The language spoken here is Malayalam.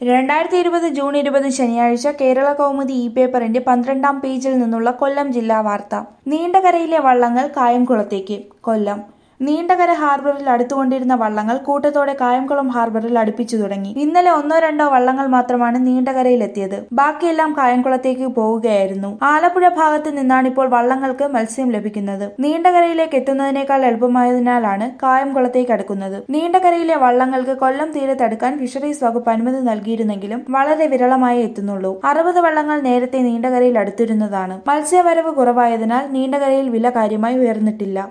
രണ്ടായിരത്തി ഇരുപത് ജൂൺ ഇരുപത് ശനിയാഴ്ച കേരള കൗമുദി ഇ പേപ്പറിന്റെ പന്ത്രണ്ടാം പേജിൽ നിന്നുള്ള കൊല്ലം ജില്ലാ വാർത്ത നീണ്ടകരയിലെ വള്ളങ്ങൾ കായംകുളത്തേക്ക് കൊല്ലം നീണ്ടകര ഹാർബറിൽ അടുത്തുകൊണ്ടിരുന്ന വള്ളങ്ങൾ കൂട്ടത്തോടെ കായംകുളം ഹാർബറിൽ അടുപ്പിച്ചു തുടങ്ങി ഇന്നലെ ഒന്നോ രണ്ടോ വള്ളങ്ങൾ മാത്രമാണ് നീണ്ടകരയിലെത്തിയത് ബാക്കിയെല്ലാം കായംകുളത്തേക്ക് പോവുകയായിരുന്നു ആലപ്പുഴ ഭാഗത്ത് നിന്നാണിപ്പോൾ വള്ളങ്ങൾക്ക് മത്സ്യം ലഭിക്കുന്നത് നീണ്ടകരയിലേക്ക് എത്തുന്നതിനേക്കാൾ എളുപ്പമായതിനാലാണ് കായംകുളത്തേക്ക് അടുക്കുന്നത് നീണ്ടകരയിലെ വള്ളങ്ങൾക്ക് കൊല്ലം തീരത്തടുക്കാൻ ഫിഷറീസ് വകുപ്പ് അനുമതി നൽകിയിരുന്നെങ്കിലും വളരെ വിരളമായേ എത്തുന്നുള്ളൂ അറുപത് വള്ളങ്ങൾ നേരത്തെ നീണ്ടകരയിൽ അടുത്തിരുന്നതാണ് മത്സ്യവരവ് കുറവായതിനാൽ നീണ്ടകരയിൽ വില കാര്യമായി ഉയർന്നിട്ടില്ല